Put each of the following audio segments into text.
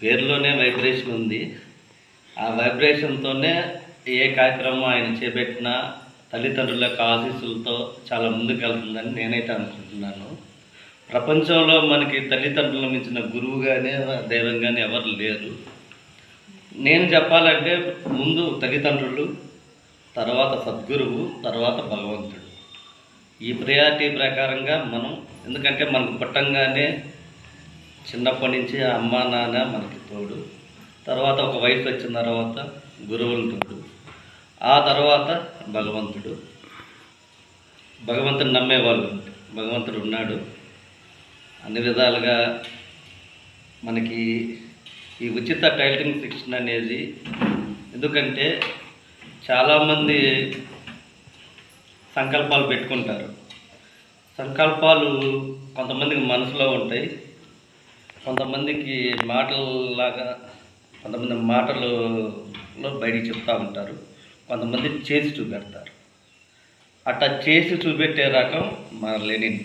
పేరులోనే వైబ్రేషన్ ఉంది ఆ వైబ్రేషన్తోనే ఏ కార్యక్రమం ఆయన చేపట్టినా తల్లిదండ్రుల యొక్క ఆశీస్సులతో చాలా ముందుకు వెళ్తుందని నేనైతే అనుకుంటున్నాను ప్రపంచంలో మనకి తల్లిదండ్రులు మించిన గురువు కానీ దైవం కానీ ఎవరు లేరు నేను చెప్పాలంటే ముందు తల్లిదండ్రులు తర్వాత సద్గురువు తర్వాత భగవంతుడు ఈ ప్రయారిటీ ప్రకారంగా మనం ఎందుకంటే మనకు పుట్టంగానే చిన్నప్పటి నుంచి అమ్మ నాన్న మనకి తోడు తర్వాత ఒక వయసు వచ్చిన తర్వాత గురువులు తోడు ఆ తర్వాత భగవంతుడు భగవంతుని నమ్మేవాళ్ళు భగవంతుడు ఉన్నాడు అన్ని విధాలుగా మనకి ఈ ఉచిత టైలరింగ్ శిక్షణ అనేది ఎందుకంటే చాలామంది సంకల్పాలు పెట్టుకుంటారు సంకల్పాలు కొంతమందికి మనసులో ఉంటాయి కొంతమందికి మాటలలాగా కొంతమంది మాటలలో బయటికి చెప్తూ ఉంటారు కొంతమంది చేసి చూపెడతారు అట్లా చేసి చూపెట్టే రకం మన లెనిన్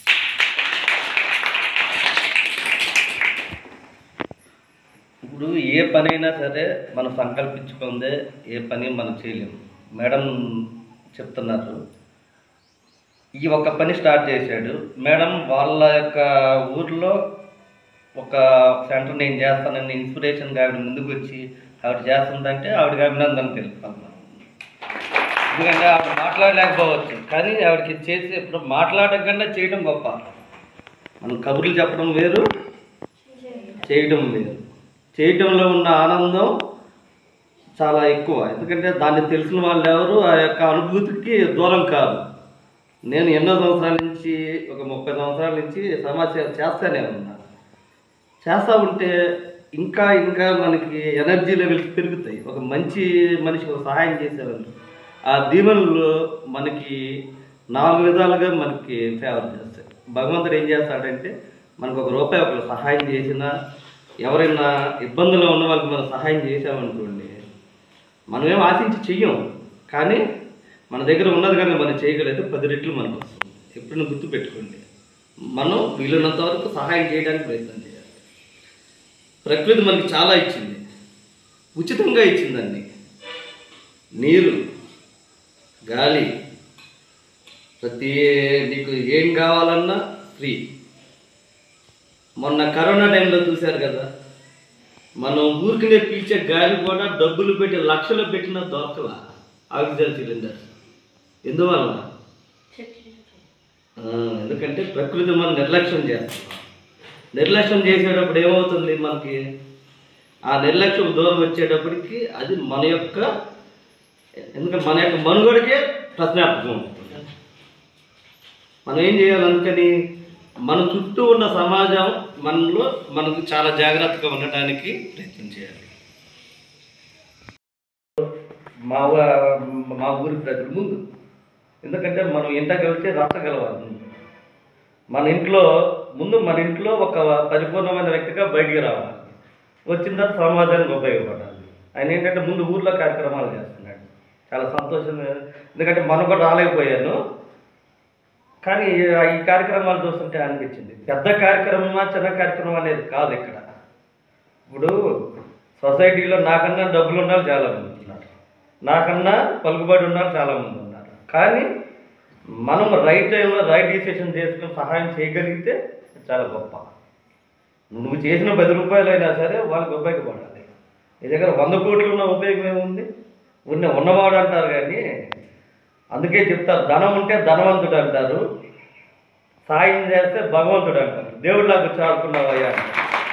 ఇప్పుడు ఏ పనైనా సరే మనం సంకల్పించుకుందే ఏ పని మనం చేయలేము మేడం చెప్తున్నారు ఈ ఒక్క పని స్టార్ట్ చేశాడు మేడం వాళ్ళ యొక్క ఊర్లో ఒక సెంటర్ నేను చేస్తానని ఇన్స్పిరేషన్గా ఆవిడ ముందుకు వచ్చి ఆవిడ చేస్తుందంటే ఆవిడకి అభినందన తెలుపుతాను ఎందుకంటే ఆవిడ మాట్లాడలేకపోవచ్చు కానీ ఆవిడకి చేసి ఇప్పుడు మాట్లాడకుండా చేయడం గొప్ప మనం కబుర్లు చెప్పడం వేరు చేయడం వేరు చేయటంలో ఉన్న ఆనందం చాలా ఎక్కువ ఎందుకంటే దాన్ని తెలిసిన వాళ్ళు ఎవరు ఆ యొక్క అనుభూతికి దూరం కాదు నేను ఎన్నో సంవత్సరాల నుంచి ఒక ముప్పై సంవత్సరాల నుంచి సమాజ సేవ చేస్తానే ఉన్నా చేస్తూ ఉంటే ఇంకా ఇంకా మనకి ఎనర్జీ లెవెల్స్ పెరుగుతాయి ఒక మంచి మనిషికి ఒక సహాయం చేసేవాళ్ళు ఆ దీవెనలు మనకి నాలుగు విధాలుగా మనకి ఫేవర్ చేస్తాయి భగవంతుడు ఏం చేస్తాడంటే మనకు ఒక రూపాయి ఒకరు సహాయం చేసినా ఎవరైనా ఇబ్బందుల్లో ఉన్న వాళ్ళకి మనం సహాయం చేసామనుకోండి మనం ఏం ఆశించి చెయ్యం కానీ మన దగ్గర ఉన్నది కానీ మనం చేయగలిగితే పది రెట్లు మనకు వస్తుంది ఎప్పుడైనా గుర్తుపెట్టుకోండి మనం వీలున్నంత వరకు సహాయం చేయడానికి ప్రయత్నం చేయాలి ప్రకృతి మనకి చాలా ఇచ్చింది ఉచితంగా ఇచ్చిందండి నీరు గాలి ప్రతి నీకు ఏం కావాలన్నా ఫ్రీ మొన్న కరోనా టైంలో చూశారు కదా మనం ఊరికినే పీల్చే గాలి కూడా డబ్బులు పెట్టి లక్షలు పెట్టిన దొరకల ఆక్సిజన్ సిలిండర్ ఎందువల్ల ఆ, ఎందుకంటే ప్రకృతి మనం నిర్లక్ష్యం చేస్తాం నిర్లక్ష్యం చేసేటప్పుడు ఏమవుతుంది మనకి ఆ నిర్లక్ష్యం దూరం వచ్చేటప్పటికి అది మన యొక్క ఎందుకంటే మన యొక్క మనుగడకే ప్రశ్నార్థకం అవుతుంది మనం ఏం చేయాలి అందుకని మన చుట్టూ ఉన్న సమాజం మనలో మనకు చాలా జాగ్రత్తగా ఉండటానికి ప్రయత్నం చేయాలి మా ఊ- మా ఊరి ప్రజలు ముందు ఎందుకంటే మనం ఇంటకి వెళ్తే రచ్చగలవాలి ముందు. మన ఇంట్లో ముందు మన ఇంట్లో ఒక పరిపూర్ణమైన వ్యక్తిగా బయటికి రావాలి వచ్చిన తర్వాత సమాజానికి ఉపయోగపడాలి ఆయన ఏంటంటే ముందు ఊర్లో కార్యక్రమాలు చేస్తున్నాడు చాలా సంతోషం ఎందుకంటే మనం కూడా రాలేకపోయాను కానీ ఈ కార్యక్రమాలు చూస్తుంటే అనిపించింది పెద్ద కార్యక్రమమా చిన్న కార్యక్రమం అనేది కాదు ఇక్కడ ఇప్పుడు సొసైటీలో నాకన్నా డబ్బులు ఉన్న వాళ్ళు చాలా మంది ఉన్నారు నాకన్నా పలుకుబడి ఉన్న వాళ్ళు చాలా మంది ఉన్నారు కానీ మనం రైట్ టైంలో రైట్ డిసిషన్ చేసుకుని సహాయం చేయగలిగితే చాలా గొప్ప నువ్వు చేసిన పది రూపాయలు అయినా సరే వాళ్ళకి ఉపయోగపడాలి నీ దగ్గర వంద కోట్లు ఉన్న ఉపయోగం ఏముంది ఉన్న ఉన్నవాడు అంటారు కానీ అందుకే చెప్తారు ధనం ఉంటే ధనవంతుడు అంటారు సాయం చేస్తే భగవంతుడు అంటారు దేవుడిలాగా చాలుకున్నావయ్యా అంటారు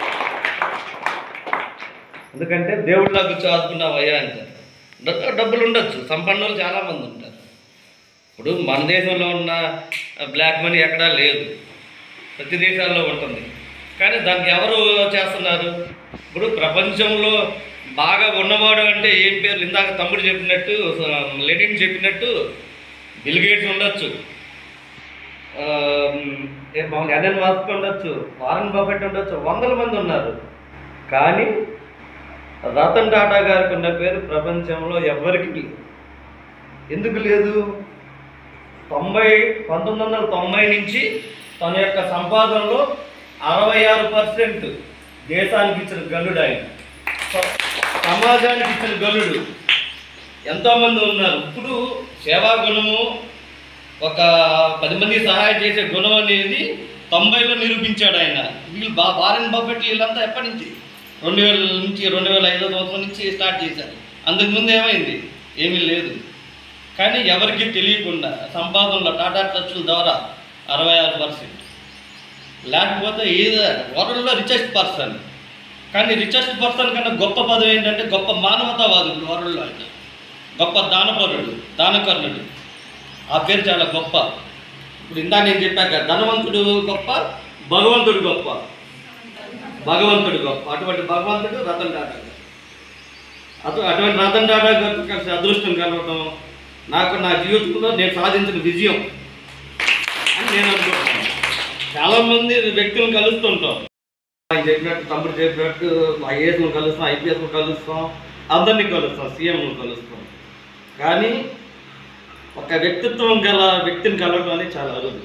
ఎందుకంటే దేవుడిలాగా చాలుకున్నావయ్యా అంటారు డ- డబ్బులు ఉండొచ్చు సంపన్నులు చాలామంది ఉంటారు ఇప్పుడు మన దేశంలో ఉన్న బ్లాక్ మనీ ఎక్కడా లేదు ప్రతి దేశాల్లో ఉంటుంది కానీ దానికి ఎవరు చేస్తున్నారు ఇప్పుడు ప్రపంచంలో బాగా ఉన్నవాడు అంటే ఏం పేర్లు ఇందాక తమ్ముడు చెప్పినట్టు లెనిన్ చెప్పినట్టు బిల్ గేట్స్ ఉండొచ్చు ఆ, ఏ మామూలు ఎన్ఎన్ మాస్క్ ఉండొచ్చు వారన్ బఫెట్ ఉండొచ్చు వందల మంది ఉన్నారు కానీ రతన్ టాటా గారికి ఉన్న పేరు ప్రపంచంలో ఎవరికి లేదు ఎందుకు లేదు తొంభై పంతొమ్మిది వందల తొంభై నుంచి తన యొక్క సంపాదనలో అరవై ఆరు పర్సెంట్ దేశానికి ఇచ్చిన గనుడు ఆయన స- సమాజానికి ఇచ్చిన గనుడు ఎంతోమంది ఉన్నారు ఇప్పుడు సేవా గుణము ఒక పది మంది సహాయం చేసే గుణం అనేది తొంభైలో నిరూపించాడు ఆయన వీళ్ళు బా వారెన్ బఫెట్ వీళ్ళంతా ఎప్పటి నుంచి రెండు వేల నుంచి రెండు వేల ఐదో సంవత్సరం నుంచి స్టార్ట్ చేశారు అంతకుముందు ఏమైంది ఏమీ లేదు కానీ ఎవరికి తెలియకుండా సంపాదనలో టాటా ట్రస్టుల ద్వారా అరవై ఆరు పర్సెంట్ లేకపోతే ఏదో వరల్డ్లో రిచెస్ట్ పర్సన్ కానీ రిచెస్ట్ పర్సన్ కన్నా గొప్ప పదవి ఏంటంటే గొప్ప మానవతావాదుడు వరల్డ్లో ఆయన గొప్ప దానపరుడు దానకర్ణుడు ఆ పేరు చాలా గొప్ప ఇప్పుడు ఇందా నేను చెప్పాక ధనవంతుడు గొప్ప భగవంతుడు గొప్ప భగవంతుడు గొప్ప అటువంటి భగవంతుడు రతన్ టాటా గారు. అటు అటువంటి రతన్ టాటా గారితో కలిసి అదృష్టం కలవటం నాకు నా జీవితంలో నేను సాధించిన విజయం అని నేను అనుకుంటున్నాను చాలామంది వ్యక్తులను కలుస్తుంటాం ఆయన చెప్పినట్టు తమ్ముడు చెప్పినట్టు ఐఏఎస్ను కలుస్తాం ఐపీఎస్ను కలుస్తాం అందరినీ కలుస్తాం సీఎంను కలుస్తాం కానీ ఒక వ్యక్తిత్వం గల వ్యక్తిని కలవడం అనేది చాలా అరుదు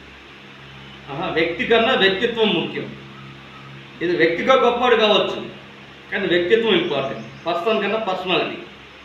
ఆహా, వ్యక్తి కన్నా వ్యక్తిత్వం ముఖ్యం ఇది వ్యక్తిగా గొప్పవాడు కావచ్చు కానీ వ్యక్తిత్వం ఇంపార్టెంట్ పర్సన్ కన్నా పర్సనాలిటీ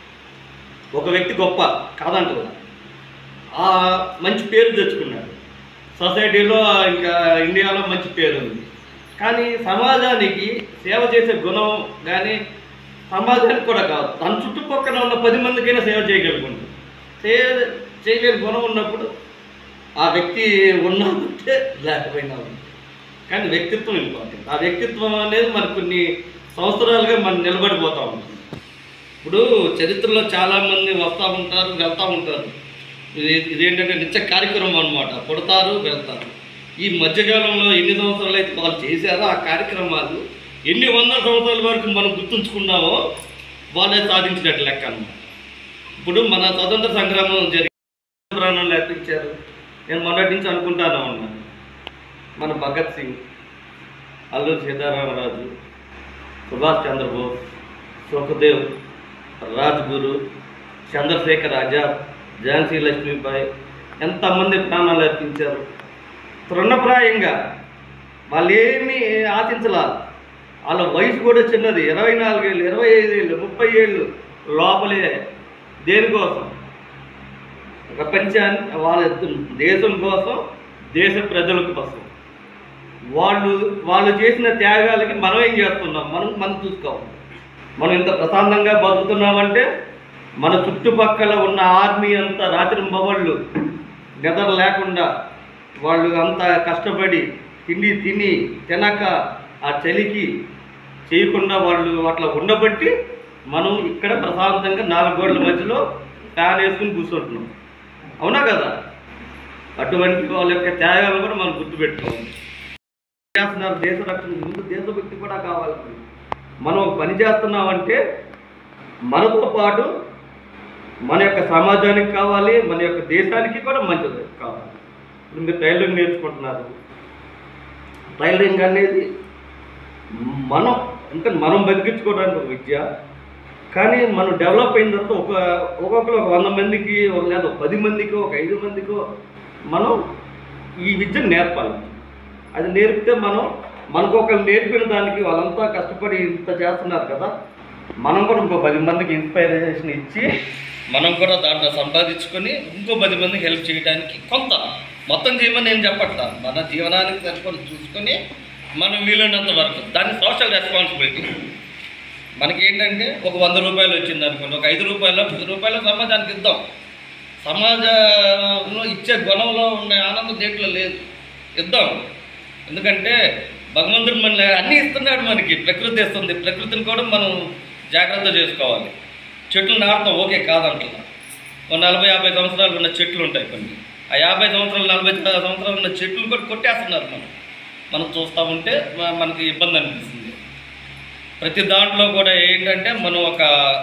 ఒక వ్యక్తి గొప్ప కాదంటారు ఆ మంచి పేరు తెచ్చుకున్నాడు సొసైటీలో ఇంకా ఇండియాలో మంచి పేరు ఉంది కానీ సమాజానికి సేవ చేసే గుణం కానీ సమాజానికి కూడా కాదు తన చుట్టుపక్కల ఉన్న పది మందికైనా సేవ చేయగలుగుతుంది చే చేయలేని గుణం ఉన్నప్పుడు ఆ వ్యక్తి ఉన్నా ఉంటే లేకపోయినా ఉంది కానీ వ్యక్తిత్వం ఇంపార్టెంట్ ఆ వ్యక్తిత్వం అనేది మనకు కొన్ని సంవత్సరాలుగా మనం నిలబడిపోతూ ఉంటుంది ఇప్పుడు చరిత్రలో చాలామంది వస్తూ ఉంటారు వెళ్తూ ఉంటారు ఇది ఇదేంటంటే నిత్య కార్యక్రమం అనమాట పుడతారు వెళ్తారు ఈ మధ్యకాలంలో ఎన్ని సంవత్సరాలు అయితే వాళ్ళు చేశారో ఆ కార్యక్రమాలు ఎన్ని వందల సంవత్సరాల వరకు మనం గుర్తుంచుకున్నామో వాళ్ళే సాధించినట్టు లెక్క అన్నమాట ఇప్పుడు మన స్వతంత్ర సంగ్రామం జరిగి ప్రాణాలు అర్పించారు నేను మొన్నటి నుంచి అనుకుంటానే ఉన్నాను మన భగత్ సింగ్ అల్లూరి సీతారామరాజు సుభాష్ చంద్రబోస్ సుఖదేవ్ రాజ్గురు చంద్రశేఖర్ ఆజాద్ ఝాన్సీ లక్ష్మీబాయి ఎంతమంది ప్రాణాలు అర్పించారు తృణప్రాయంగా వాళ్ళు ఏమీ ఆశించలా వాళ్ళ వయసు కూడా చిన్నది ఇరవై నాలుగేళ్ళు ఇరవై ఐదేళ్ళు ముప్పై ఏళ్ళు లోపలే దేనికోసం ప్రపంచాన్ని వాళ్ళ దేశం కోసం దేశ ప్రజల కోసం వాళ్ళు వాళ్ళు చేసిన త్యాగాలకి మనం ఏం చేస్తున్నాం మనం మనం చూసుకోవాలి మనం ఇంత ప్రశాంతంగా బతుకుతున్నామంటే మన చుట్టుపక్కల ఉన్న ఆర్మీ అంతా రాత్రి మొబళ్ళు నిద్ర లేకుండా వాళ్ళు అంత కష్టపడి తిండి తిని తినక ఆ చలికి చేయకుండా వాళ్ళు అట్లా ఉండబట్టి మనం ఇక్కడ ప్రశాంతంగా నాలుగు గోడల మధ్యలో ఫ్యాన్ వేసుకుని కూర్చుంటున్నాం అవునా కదా అటువంటి వాళ్ళ యొక్క త్యాగాలు కూడా మనం గుర్తుపెట్టుకోవాలి చేస్తున్నారు దేశ రక్షణ ముందు దేశభక్తి కూడా కావాలి మనం ఒక పని చేస్తున్నామంటే మనతో పాటు మన యొక్క సమాజానికి కావాలి మన యొక్క దేశానికి కూడా మంచిది కావాలి ఇప్పుడు మీరు టైలరింగ్ నేర్చుకుంటున్నారు టైలరింగ్ అనేది మనం ఇంకా మనం బతికించుకోవడానికి ఒక విద్య కానీ మనం డెవలప్ అయిన తర్వాత ఒక ఒక్కొక్కరు ఒక వంద మందికి ఒక లేదా ఒక పది మందికో ఒక ఐదు మందికో మనం ఈ విద్యను నేర్పాలి అది నేర్పితే మనం మనకు ఒకరు నేర్పిన దానికి వాళ్ళంతా కష్టపడి ఇంత చేస్తున్నారు కదా మనం కూడా ఇంకో పది మందికి ఇన్స్పైరేషన్ ఇచ్చి మనం కూడా దాంట్లో సంపాదించుకొని ఇంకో పది మందికి హెల్ప్ చేయడానికి కొంత మొత్తం చేయమని నేను చెప్పట్లా మన జీవనానికి సరిపడి చూసుకొని మనం వీలైనంత వరకు దాన్ని సోషల్ రెస్పాన్సిబిలిటీ మనకి ఏంటంటే ఒక వంద రూపాయలు వచ్చింది అనుకోండి ఒక ఐదు రూపాయలు పది రూపాయలు సమాజానికి ఇద్దాం సమాజంలో ఇచ్చే గుణంలో ఉన్న ఆనందం దేంట్లో లేదు ఇద్దాం ఎందుకంటే భగవంతుడు మన అన్నీ ఇస్తున్నాడు మనకి ప్రకృతి ఇస్తుంది ప్రకృతిని కూడా మనం జాగ్రత్త చేసుకోవాలి చెట్లు నాటుతాం ఓకే కాదంటున్నా ఒక నలభై యాభై సంవత్సరాలు ఉన్న చెట్లు ఉంటాయి కొన్ని ఆ యాభై సంవత్సరాలు నలభై సంవత్సరాలు ఉన్న చెట్లు కూడా కొట్టేస్తున్నారు మనం మనం చూస్తూ ఉంటే మ- మనకి ఇబ్బంది అనిపిస్తుంది ప్రతి దాంట్లో కూడా ఏంటంటే మనం ఒక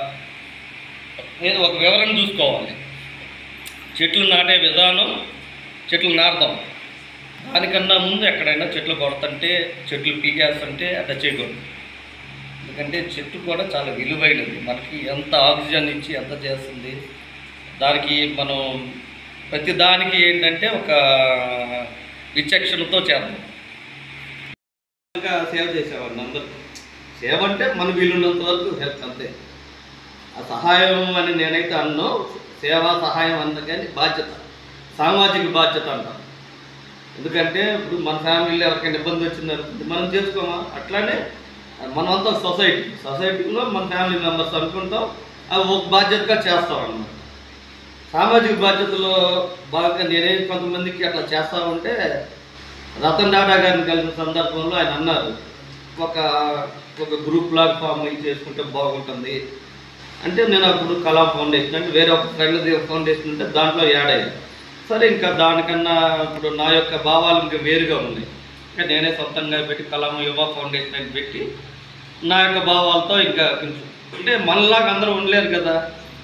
ఏదో ఒక వివరణ చూసుకోవాలి చెట్లు నాటే విధానం చెట్లు నాటుతాం దానికన్నా ముందు ఎక్కడైనా చెట్లు కొడుతుంటే చెట్లు పీకేస్తుంటే అట్లా చేయకూడదు ఎందుకంటే చెట్టు కూడా చాలా విలువైనది మనకి ఎంత ఆక్సిజన్ ఇచ్చి ఎంత చేస్తుంది దానికి మనం ప్రతి దానికి ఏంటంటే ఒక విచక్షణతో చేద్దాం సేవ చేసేవాడిని అందరికీ సేవ అంటే మన వీలున్నంత వరకు హెల్ప్ అంతే ఆ సహాయం అని నేనైతే అన్నో సేవా సహాయం అన్న కానీ బాధ్యత సామాజిక బాధ్యత అంటాం ఎందుకంటే ఇప్పుడు మన ఫ్యామిలీలో ఎవరికైనా ఇబ్బంది వచ్చిందనుకుంటే మనం చేసుకోమా అట్లానే మనమంతా సొసైటీ సొసైటీలో మన ఫ్యామిలీ మెంబర్స్ అనుకుంటాం అవి ఒక బాధ్యతగా చేస్తాం అన్నమాట సామాజిక బాధ్యతలో బాగా నేనే కొంతమందికి అట్లా చేస్తా ఉంటే రతన్ టాటా గారిని కలిసిన సందర్భంలో ఆయన అన్నారు ఒక ఒక గ్రూప్ లాగా ఫామ్ అయ్యి చేసుకుంటే బాగుంటుంది అంటే నేను అప్పుడు కళా ఫౌండేషన్ అంటే వేరే ఒక ఫ్రెండ్ ఫౌండేషన్ ఉంటే దాంట్లో యాడ్ అయ్యాను సరే ఇంకా దానికన్నా ఇప్పుడు నా యొక్క భావాలు ఇంకా వేరుగా ఉన్నాయి ఇంకా నేనే సొంతంగా పెట్టి కలాం యువ ఫౌండేషన్ అని పెట్టి నా యొక్క భావాలతో ఇంకా కొంచెం అంటే మనలాగా అందరూ ఉండలేరు కదా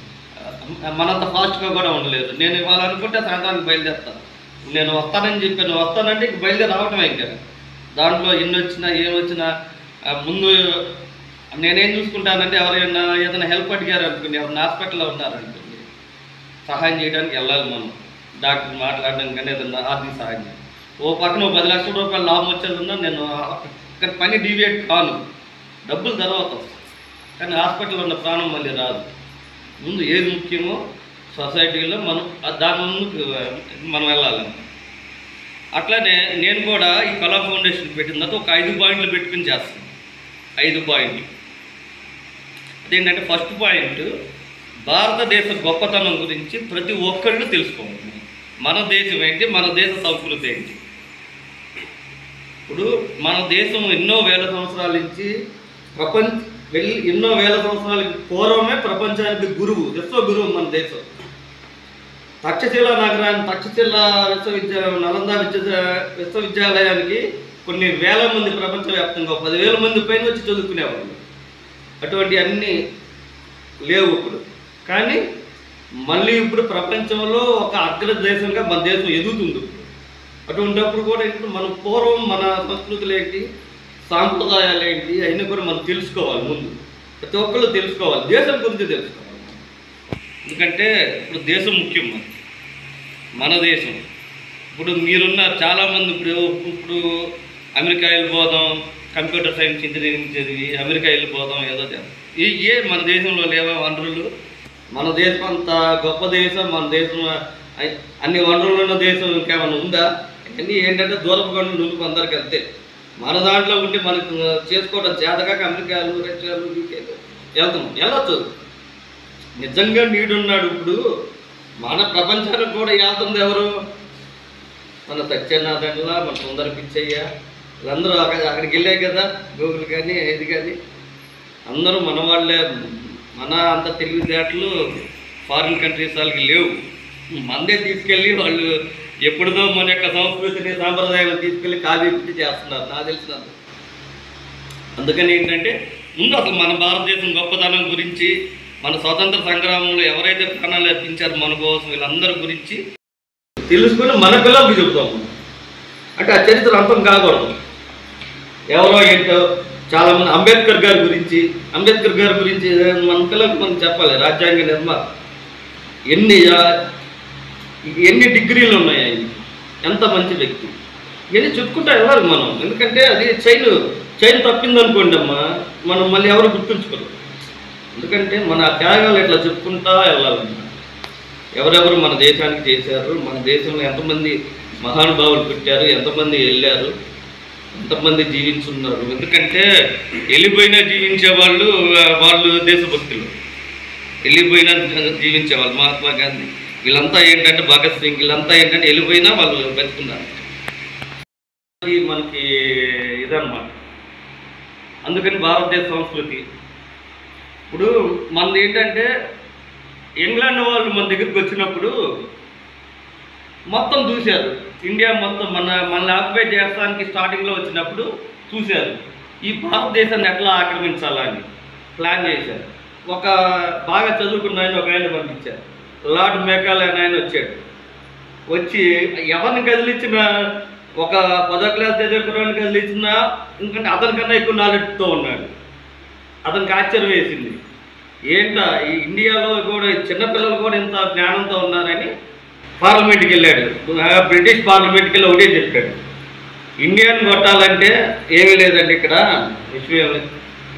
మనంత ఫాస్ట్గా కూడా ఉండలేదు నేను ఇవాళ అనుకుంటే సాయంత్రానికి బయలుదేరుతాను నేను వస్తానని చెప్పాను వస్తానంటే ఇంక బయలుదేరి రావటమే ఇంకా దాంట్లో ఎన్ని వచ్చినా ఏం వచ్చినా ఆ, ముందు నేనేం చూసుకుంటానంటే ఎవరైనా ఏదైనా హెల్ప్ అడిగారు అనుకోండి ఎవరైనా హాస్పిటల్లో ఉన్నారనుకోండి సహాయం చేయడానికి వెళ్ళాలి మనం డాక్టర్ మాట్లాడడం కానీ ఏదైనా ఆర్థిక సహాయం చేయాలి. ఓ పక్కన ఓ పది లక్షల రూపాయలు లాభం వచ్చేది ఉన్నా నేను ఇక్కడ పని డీవియేట్ కాను డబ్బులు తర్వాత వస్తాయి. కానీ హాస్పిటల్లో ఉన్న ప్రాణం మళ్ళీ రాదు ముందు ఏది ముఖ్యమో సొసైటీలో మనం ఆ దాని ముందుకు మనం వెళ్ళాలి అట్లానే నేను కూడా ఈ కళా ఫౌండేషన్ పెట్టిన తర్వాత ఒక ఐదు పాయింట్లు పెట్టుకుని చేస్తాను ఐదు పాయింట్లు అదేంటంటే ఫస్ట్ పాయింట్ భారతదేశ గొప్పతనం గురించి ప్రతి ఒక్కళ్ళు తెలుసుకోవాలి మన దేశం ఏంటి మన దేశ సంస్కృతి ఏంటి ఇప్పుడు మన దేశం ఎన్నో వేల సంవత్సరాల నుంచి ప్రపంచ వెళ్ళి ఎన్నో వేల సంవత్సరాలకి పూర్వమే ప్రపంచానికి గురువు విశ్వ గురువు మన దేశం తక్షశిల నగరాన్ని తక్షశిల విశ్వవిద్యాలయం నలంద విద్య విశ్వవిద్యాలయానికి కొన్ని వేల మంది ప్రపంచవ్యాప్తంగా పదివేల మంది పైన వచ్చి చదువుకునేవాళ్ళు అటువంటి అన్నీ లేవు ఇప్పుడు కానీ మళ్ళీ ఇప్పుడు ప్రపంచంలో ఒక అగ్ర దేశంగా మన దేశం ఎదుగుతుంది ఇప్పుడు. అటువంటిప్పుడు కూడా ఇప్పుడు మన పూర్వం మన సంస్కృతులు ఏంటి సాంప్రదాయాలు ఏంటి అవన్నీ కూడా మనం తెలుసుకోవాలి ముందు ప్రతి ఒక్కళ్ళు తెలుసుకోవాలి దేశం గురించి తెలుసుకోవాలి ఎందుకంటే ఇప్పుడు దేశం ముఖ్యం మనకి మన దేశం ఇప్పుడు మీరున్న చాలామంది ఇప్పుడు ఇప్పుడు అమెరికా వెళ్ళిపోదాం కంప్యూటర్ సైన్స్ ఇంజనీరింగ్ చదివి అమెరికా వెళ్ళిపోదాం ఏదో చేద్దాం. ఈ ఏ మన దేశంలో లేవా వనరులు మన దేశం అంత గొప్ప దేశం మన దేశం అ- అన్ని వనరులు ఉన్న దేశం ఇంకేమైనా ఉందా అన్నీ ఏంటంటే దూరపు గంటలు నువ్వు అందరికి అంతే మన దాంట్లో ఉండి మనకు చేసుకోవడం చేతకాక అమెరికాలు రష్యాలు యూకేలు వెళ్తున్నాం వెళ్ళొచ్చు నిజంగా నీడున్నాడు ఇప్పుడు మన ప్రపంచానికి కూడా వెళ్తుంది ఎవరు మన సత్యనారాయణలా మన సుందర పిచ్చయ్య వీళ్ళందరూ అక్కడ అక్కడికి వెళ్ళాయి కదా గూగుల్ కానీ ఏది కానీ అందరూ మన వాళ్ళే మన అంత తెలివితేటలు ఫారిన్ కంట్రీస్ వాళ్ళకి లేవు మందే తీసుకెళ్ళి వాళ్ళు ఎప్పుడుదో మన యొక్క సంస్కృతిని సాంప్రదాయాలు తీసుకెళ్ళి కావ్య పెట్టి చేస్తున్నారు నాకు తెలిసినంత అందుకని ఏంటంటే ముందు అసలు మన భారతదేశం గొప్పతనం గురించి మన స్వతంత్ర సంగ్రామంలో ఎవరైతే ప్రాణాలు అర్పించారో మన కోసం వీళ్ళందరి గురించి తెలుసుకొని మన పిల్లలకి చెబుతాం మనం. అంటే ఆ చరిత్ర అంతం కాకూడదు ఎవరో ఏంటో చాలామంది అంబేద్కర్ గారి గురించి అంబేద్కర్ గారి గురించి మన పిల్లలకు మనం చెప్పాలి రాజ్యాంగ నిర్మాత ఎన్ని ఆ- ఎన్ని డిగ్రీలు ఉన్నాయి ఆయన ఎంత మంచి వ్యక్తి ఇవన్నీ చెప్పుకుంటా వెళ్ళాలి మనం ఎందుకంటే అది చైన్ చైన్ తప్పిందనుకోండి అమ్మా మనం మళ్ళీ ఎవరు గుర్తుంచుకోరు ఎందుకంటే మన త్యాగాలు ఇట్లా చెప్పుకుంటా వెళ్ళాలన్నమాట ఎవరెవరు మన దేశానికి చేశారు మన దేశంలో ఎంతమంది మహానుభావులు పుట్టారు ఎంతమంది వెళ్ళారు ఎంతమంది జీవించున్నారు ఎందుకంటే వెళ్ళిపోయినా జీవించే వాళ్ళు ఆ, వాళ్ళు దేశభక్తులు వెళ్ళిపోయినా జీవించేవాళ్ళు మహాత్మా గాంధీ వీళ్ళంతా ఏంటంటే భగత్ సింగ్ వీళ్ళంతా ఏంటంటే వెళ్ళిపోయినా వాళ్ళు బతుకున్నారు ఇది మనకి ఇదన్నమాట అందుకని భారతదేశ సంస్కృతి ఇప్పుడు మనది ఏంటంటే ఇంగ్లాండ్ వాళ్ళు మన దగ్గరికి వచ్చినప్పుడు మొత్తం చూశారు ఇండియా మొత్తం మన మనల్ని ఆక్యుపై చేస్తానికి స్టార్టింగ్లో వచ్చినప్పుడు చూశారు ఈ భారతదేశాన్ని ఎట్లా ఆక్రమించాలని ప్లాన్ చేశారు ఒక బాగా చదువుకున్న ఆయన ఒక ఆయన పంపించారు లార్డ్ మేకాలే అని ఆయన వచ్చాడు వచ్చి ఎవరిని కదిలించినా ఒక పదో క్లాస్ చదివే కుర్రాడిని కదిలించినా ఎందుకంటే అతనికన్నా ఎక్కువ నాలెడ్జ్తో ఉన్నాడు అతనికి ఆశ్చర్యం వేసింది ఏంటా ఈ ఇండియాలో కూడా చిన్నపిల్లలు కూడా ఇంత జ్ఞానంతో ఉన్నారని పార్లమెంట్కి వెళ్ళాడు ఆ బ్రిటిష్ పార్లమెంట్కి వెళ్ళి ఒకటే చెప్పాడు ఇండియాని కొట్టాలంటే ఏమీ లేదండి ఇక్కడ విషయం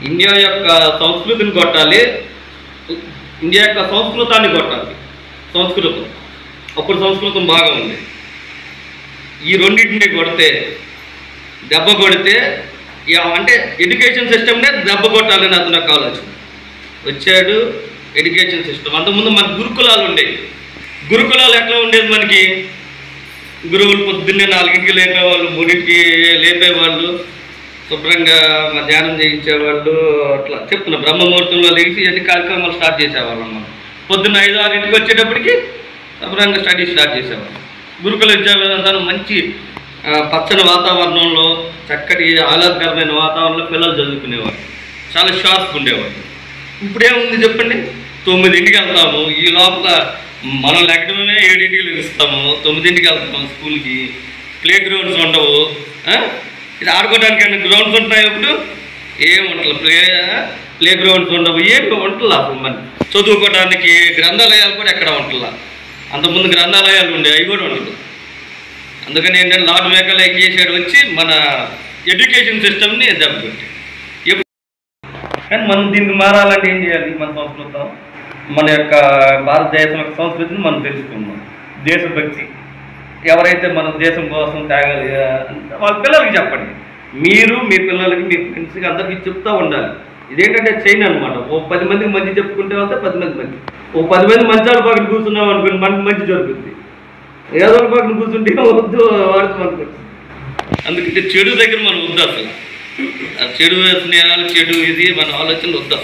ఇండియా యొక్క సంస్కృతిని కొట్టాలి ఇండియా యొక్క సంస్కృతాన్ని కొట్టాలి సంస్కృతం అప్పుడు సంస్కృతం బాగా ఉంది ఈ రెండింటిని కొడితే దెబ్బ కొడితే యా- అంటే ఎడ్యుకేషన్ సిస్టమ్నే దెబ్బ కొట్టాలని అతను ఒక ఆలోచన వచ్చాడు ఎడ్యుకేషన్ సిస్టమ్ అంతకుముందు మన గురుకులాలు ఉండేవి గురుకులాలు ఎట్లా ఉండేది మనకి గురువులు పొద్దున్నే నాలుగింటికి లేపేవాళ్ళు మూడింటికి లేపేవాళ్ళు శుభ్రంగా ధ్యానం చేయించేవాళ్ళు అట్లా చెప్తున్నా బ్రహ్మముహూర్తంలో లేచి అన్ని కార్యక్రమాలు స్టార్ట్ చేసేవాళ్ళం మనం పొద్దున్న ఐదు ఆరింటికి వచ్చేటప్పటికి శుభ్రంగా స్టడీ స్టార్ట్ చేసేవాళ్ళం గురుకుల విద్యా విధానం మంచి ఆ, పచ్చని వాతావరణంలో చక్కటి ఆహ్లాదకరమైన వాతావరణంలో పిల్లలు చదువుకునేవారు చాలా షార్ప్ ఉండేవారు ఇప్పుడేముంది చెప్పండి తొమ్మిదింటికి వెళ్తాము ఈ లోపల మనం లెక్కడమే ఏడింటికి లెగిస్తాము తొమ్మిదింటికి వెళ్తాము స్కూల్కి ప్లే గ్రౌండ్స్ ఉండవు ఆ? ఇది ఆడుకోవడానికి ఏమైనా గ్రౌండ్స్ ఉంటాయి ఇప్పుడు ఏం ఉండదు ప్లే ప్లే గ్రౌండ్స్ ఉండవు ఏమి ఉంటుందా అసలు మన చదువుకోవడానికి గ్రంథాలయాలు కూడా ఎక్కడ ఉంటుందా అంతకుముందు గ్రంథాలయాలు ఉండే అవి కూడా ఉండదు అందుకని ఏంటంటే లార్డ్ మేకల్ ఏం చేసాడు వచ్చి మన ఎడ్యుకేషన్ సిస్టమ్ని దెబ్బకొట్టి ఎప్పుడు కానీ మనం దీనికి మారాలంటే ఏం చేయాలి మన సంస్కృతం మన యొక్క భారతదేశం యొక్క సంస్కృతిని మనం తెలుసుకుందాం దేశభక్తి ఎవరైతే మన దేశం కోసం త్యాగాలి వాళ్ళ పిల్లలకి చెప్పండి మీరు మీ పిల్లలకి మీ ఫ్రెండ్స్కి అందరికీ చెప్తూ ఉండాలి ఇదేంటంటే చైన్ అనమాట ఓ పది మందికి మంచి చెప్పుకుంటే వెళ్తే పది మంది మంచి ఓ పది మంది మంచాల పక్కన కూర్చున్నాం అనుకోండి మనకి మంచి జరుగుతుంది ఏదో పక్కన కూర్చుంటే వద్దు వాడికి మనకు అందుకంటే చెడు దగ్గర మనం వద్దు అసలు ఆ చెడు స్నేహాలు చెడు ఇది మన ఆలోచనలు వద్దాం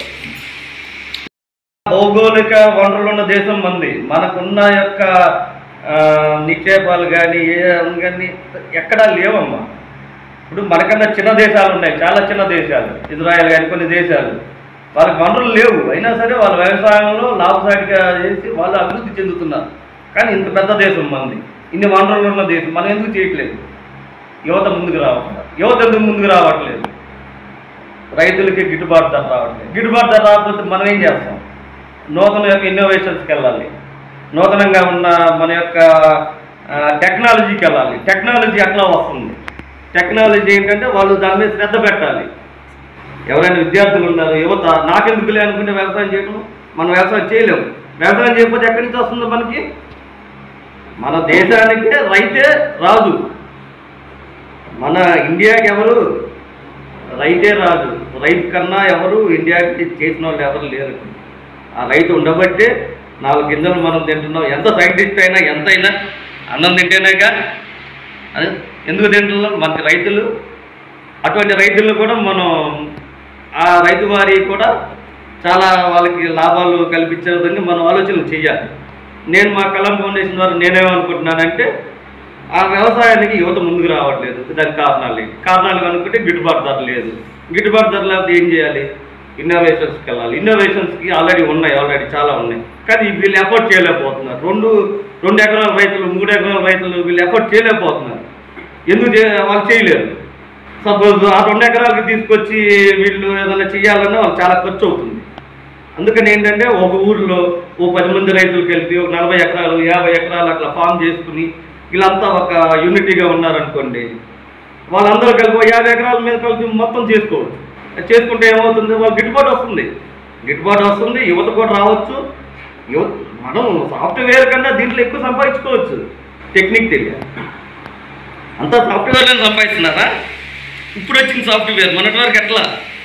భౌగోళిక వనరులు ఉన్న దేశం మంది మనకున్న యొక్క ఆ, నిక్షేపాలు కానీ ఏ కానీ ఎక్కడా లేవమ్మా ఇప్పుడు మనకన్నా చిన్న దేశాలు ఉన్నాయి చాలా చిన్న దేశాలు ఇజ్రాయెల్ కానీ కొన్ని దేశాలు వాళ్ళకి వనరులు లేవు అయినా సరే వాళ్ళ వ్యవసాయంలో లాభసాటిగా చేసి వాళ్ళు అభివృద్ధి చెందుతున్నారు కానీ ఇంత పెద్ద దేశం మంది ఇన్ని వనరులు ఉన్న దేశం మనం ఎందుకు చేయట్లేదు యువత ముందుకు రావట్లేదు యువత ఎందుకు ముందుకు రావట్లేదు రైతులకి గిట్టుబాటు ధర రావట్లేదు గిట్టుబాటు ధర రాకపోతే మనం ఏం చేస్తాం నూతన యొక్క ఇన్నోవేషన్స్కి వెళ్ళాలి నూతనంగా ఉన్న మన యొక్క ఆ, టెక్నాలజీకి వెళ్ళాలి టెక్నాలజీ ఎట్లా వస్తుంది టెక్నాలజీ ఏంటంటే వాళ్ళు దాని మీద శ్రద్ధ పెట్టాలి ఎవరైనా విద్యార్థులు ఉన్నారు యువత నాకెందుకులే అనుకుంటే వ్యవసాయం చేయడం మనం వ్యవసాయం చేయలేము వ్యవసాయం చేయకపోతే ఎక్కడి నుంచి వస్తుందో మనకి మన దేశానికి రైతే రాజు మన ఇండియాకి ఎవరు రైతే రాజు రైతు కన్నా ఎవరు ఇండియాకి చేసిన వాళ్ళు ఎవరు లేరు ఆ రైతు ఉండబట్టే నాలుగు గింజలు మనం తింటున్నాం ఎంత సైంటిస్ట్ అయినా ఎంత అయినా అన్నం తింటేనేగా అది ఎందుకు తింటున్నాం మనకి రైతులు అటువంటి రైతులను కూడా మనం ఆ రైతు వారి కూడా చాలా వాళ్ళకి లాభాలు కల్పించే విధంగా మనం ఆలోచనలు చేయాలి నేను మా కలం ఫౌండేషన్ ద్వారా నేనేమనుకుంటున్నానంటే ఆ వ్యవసాయానికి యువత ముందుకు రావట్లేదు దానికి కారణాలు ఏంటి కారణాలు కనుక్కుంటే గిట్టుబాటు ధర లేదు గిట్టుబాటు ధర లేకపోతే ఏం చేయాలి ఇన్నోవేషన్స్కి వెళ్ళాలి ఇన్నోవేషన్స్కి ఆల్రెడీ ఉన్నాయి ఆల్రెడీ చాలా ఉన్నాయి కానీ వీళ్ళు ఎఫర్ట్ చేయలేకపోతున్నారు రెండు రెండు ఎకరాల రైతులు మూడు ఎకరాల రైతులు వీళ్ళు ఎఫర్ట్ చేయలేకపోతున్నారు ఎందుకు చే వాళ్ళు చేయలేరు సపోజ్ ఆ రెండు ఎకరాలకి తీసుకొచ్చి వీళ్ళు ఏదైనా చేయాలన్నా వాళ్ళు చాలా ఖర్చు అవుతుంది అందుకని ఏంటంటే ఒక ఊర్లో ఓ పది మంది రైతులు కలిపి ఒక నలభై ఎకరాలు యాభై ఎకరాలు అట్లా ఫామ్ చేసుకుని వీళ్ళంతా ఒక యూనిటీగా ఉన్నారనుకోండి వాళ్ళందరూ కలిపి ఓ యాభై ఎకరాల మీద కలిపి మొత్తం చేసుకోవచ్చు చేసుకుంటే ఏమవుతుంది వాళ్ళకి గిట్టుబాటు వస్తుంది గిట్టుబాటు వస్తుంది యువత కూడా రావచ్చు యువత మనం సాఫ్ట్వేర్ కన్నా దీంట్లో ఎక్కువ సంపాదించుకోవచ్చు టెక్నిక్ తెలియాలి అంతా సాఫ్ట్వేర్లో సంపాదిస్తున్నారా ఇప్పుడు వచ్చిన సాఫ్ట్వేర్ మొన్నటి వరకు ఎట్లా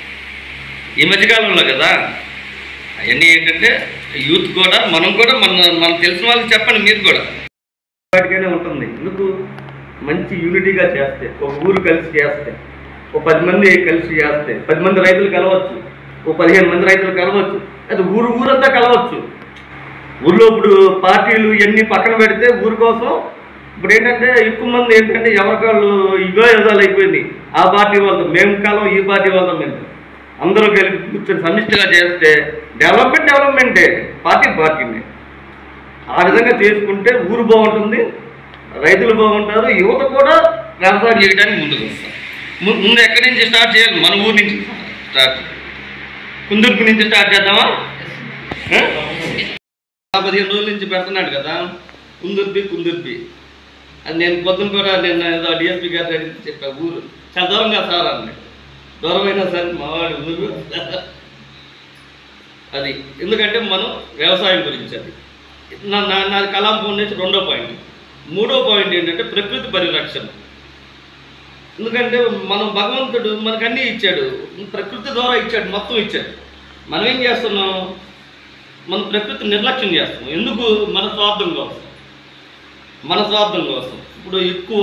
ఈ మధ్యకాలంలో కదా అవన్నీ ఏంటంటే యూత్ కూడా మనం కూడా మన మనం తెలిసిన వాళ్ళకి చెప్పండి మీరు కూడా వాటికైనా ఉంటుంది ఎందుకు మంచి యూనిటీగా చేస్తే ఒక ఊరు కలిసి చేస్తే ఓ పది మంది కలిసి చేస్తే పది మంది రైతులు కలవచ్చు ఓ పదిహేను మంది రైతులు కలవచ్చు అది ఊరు ఊరంతా కలవచ్చు ఊళ్ళో ఇప్పుడు పార్టీలు ఇవన్నీ పక్కన పెడితే ఊరి కోసం ఇప్పుడు ఏంటంటే ఎక్కువ మంది ఏంటంటే ఎవరికాళ్ళు ఇవే విధాలు అయిపోయింది ఆ పార్టీ వాళ్ళతో మేము కాలం ఈ పార్టీ వాళ్ళతో మేము అందరూ కలిపి కూర్చొని సమిష్టిగా చేస్తే డెవలప్మెంట్ డెవలప్మెంటే పార్టీ పార్టీనే ఆ విధంగా చేసుకుంటే ఊరు బాగుంటుంది రైతులు బాగుంటారు యువత కూడా వ్యవసాయం చేయడానికి ముందుకు వస్తారు ము- ముందు ఎక్కడి నుంచి స్టార్ట్ చేయాలి మన ఊరు నుంచి స్టార్ట్ చేయాలి కుందుర్పు నుంచి స్టార్ట్ చేద్దామా ఆ? ఆ పదిహేను రోజుల నుంచి పెడుతున్నాడు కదా కుందుర్పి కుందుర్పి అది నేను పొద్దున కూడా నేను ఏదో డిఎస్పీ గారు అడిగితే చెప్పా ఊరు చాలా దూరంగా సార్ అన్నాడు దూరమైనా సరే మావాడి ఊరు అది ఎందుకంటే మనం వ్యవసాయం గురించి అది నా నా నాది కలాం ఫోన్ నుంచి రెండో పాయింట్ మూడో పాయింట్ ఏంటంటే ప్రకృతి పరిరక్షణ ఎందుకంటే మనం భగవంతుడు మనకు అన్నీ ఇచ్చాడు ప్రకృతి ద్వారా ఇచ్చాడు మొత్తం ఇచ్చాడు మనం ఏం చేస్తున్నాం మన ప్రకృతి నిర్లక్ష్యం చేస్తున్నాం ఎందుకు మన స్వార్థం కోసం మన స్వార్థం కోసం ఇప్పుడు ఎక్కువ